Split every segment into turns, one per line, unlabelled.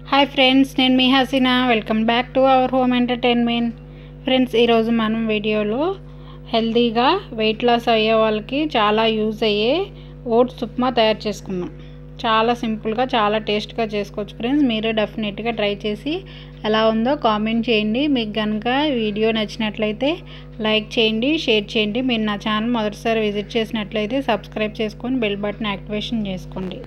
hi friends నేను మీ Haseena welcome back to our home entertainment friends ఈరోజు మనం వీడియోలో హెల్తీగా వెయిట్ లాస్ అయ్యే వాళ్ళకి చాలా యూజ్ అయ్యే ఓట్స్ ఉప్మా తయారు చేసుకుందాం చాలా సింపుల్గా చాలా టేస్ట్గా చేసుకోవచ్చు ఫ్రెండ్స్ మీరు డెఫినెట్గా ట్రై చేసి ఎలా ఉందో కామెంట్ చేయండి మీకు కనుక వీడియో నచ్చినట్లయితే లైక్ చేయండి షేర్ చేయండి మీరు నా ఛానల్ మొదటిసారి విజిట్ చేసినట్లయితే సబ్స్క్రైబ్ చేసుకొని బెల్ బటన్ యాక్టివేషన్ చేసుకోండి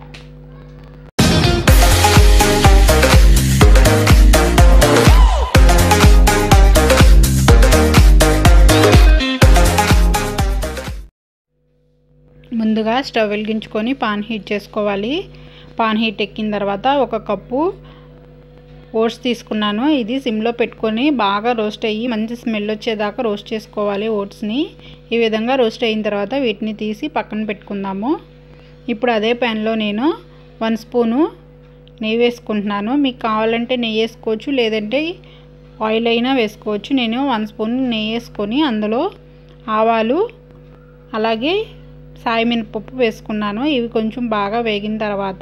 ముందుగా స్టవ్ వెలిగించుకొని పాన్ హీట్ చేసుకోవాలి పాన్ హీట్ ఎక్కిన తర్వాత ఒక కప్పు ఓట్స్ తీసుకున్నాను ఇది సిమ్లో పెట్టుకొని బాగా రోస్ట్ అయ్యి మంచి స్మెల్ వచ్చేదాకా రోస్ట్ చేసుకోవాలి ఓట్స్ని ఈ విధంగా రోస్ట్ అయిన తర్వాత వీటిని తీసి పక్కన పెట్టుకుందాము ఇప్పుడు అదే ప్యాన్లో నేను వన్ స్పూను నెయ్యి వేసుకుంటున్నాను మీకు కావాలంటే నెయ్యి వేసుకోవచ్చు లేదంటే ఆయిల్ అయినా వేసుకోవచ్చు నేను వన్ స్పూన్ నెయ్యి వేసుకొని అందులో ఆవాలు అలాగే సాయి మినపప్పు వేసుకున్నాను ఇవి కొంచెం బాగా వేగిన తర్వాత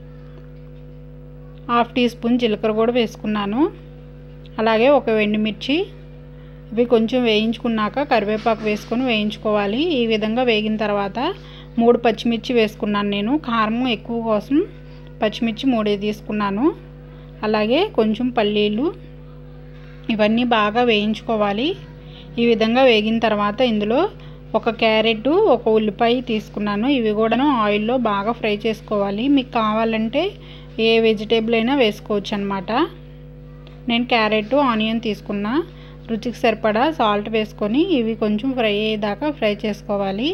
హాఫ్ టీ స్పూన్ జీలకర్ర కూడా వేసుకున్నాను అలాగే ఒక ఎండుమిర్చి ఇవి కొంచెం వేయించుకున్నాక కరివేపాకు వేసుకొని వేయించుకోవాలి ఈ విధంగా వేగిన తర్వాత మూడు పచ్చిమిర్చి వేసుకున్నాను నేను కారం ఎక్కువ కోసం పచ్చిమిర్చి మూడే తీసుకున్నాను అలాగే కొంచెం పల్లీలు ఇవన్నీ బాగా వేయించుకోవాలి ఈ విధంగా వేగిన తర్వాత ఇందులో ఒక క్యారెట్ ఒక ఉల్లిపాయ తీసుకున్నాను ఇవి కూడాను ఆయిల్లో బాగా ఫ్రై చేసుకోవాలి మీకు కావాలంటే ఏ వెజిటేబుల్ అయినా వేసుకోవచ్చు అనమాట నేను క్యారెట్ ఆనియన్ తీసుకున్నా రుచికి సరిపడా సాల్ట్ వేసుకొని ఇవి కొంచెం ఫ్రై అయ్యేదాకా ఫ్రై చేసుకోవాలి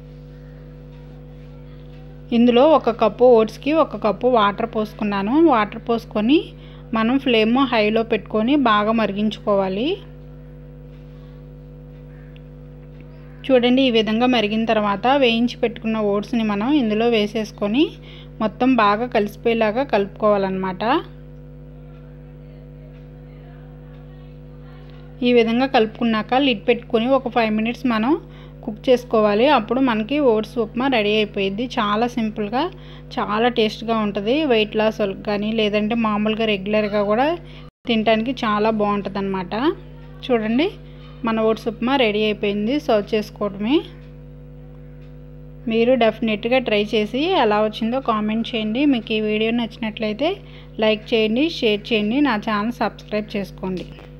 ఇందులో ఒక కప్పు ఓట్స్కి ఒక కప్పు వాటర్ పోసుకున్నాను వాటర్ పోసుకొని మనం ఫ్లేమ్ హైలో పెట్టుకొని బాగా మరిగించుకోవాలి చూడండి ఈ విధంగా మరిగిన తర్వాత వేయించి పెట్టుకున్న ఓట్స్ని మనం ఇందులో వేసేసుకొని మొత్తం బాగా కలిసిపోయేలాగా కలుపుకోవాలన్నమాట ఈ విధంగా కలుపుకున్నాక లిడ్ పెట్టుకొని ఒక ఫైవ్ మినిట్స్ మనం కుక్ చేసుకోవాలి అప్పుడు మనకి ఓట్స్ ఉప్మా రెడీ అయిపోయింది చాలా సింపుల్గా చాలా టేస్ట్గా ఉంటుంది వెయిట్ లాస్ వాళ్ళకి కానీ లేదంటే మామూలుగా రెగ్యులర్గా కూడా తినడానికి చాలా బాగుంటుంది అనమాట చూడండి మన ఓట్స్ ఉప్మా రెడీ అయిపోయింది సర్వ్ చేసుకోవడమే మీరు డెఫినెట్గా ట్రై చేసి ఎలా వచ్చిందో కామెంట్ చేయండి మీకు ఈ వీడియో నచ్చినట్లయితే లైక్ చేయండి షేర్ చేయండి నా ఛానల్ సబ్స్క్రైబ్ చేసుకోండి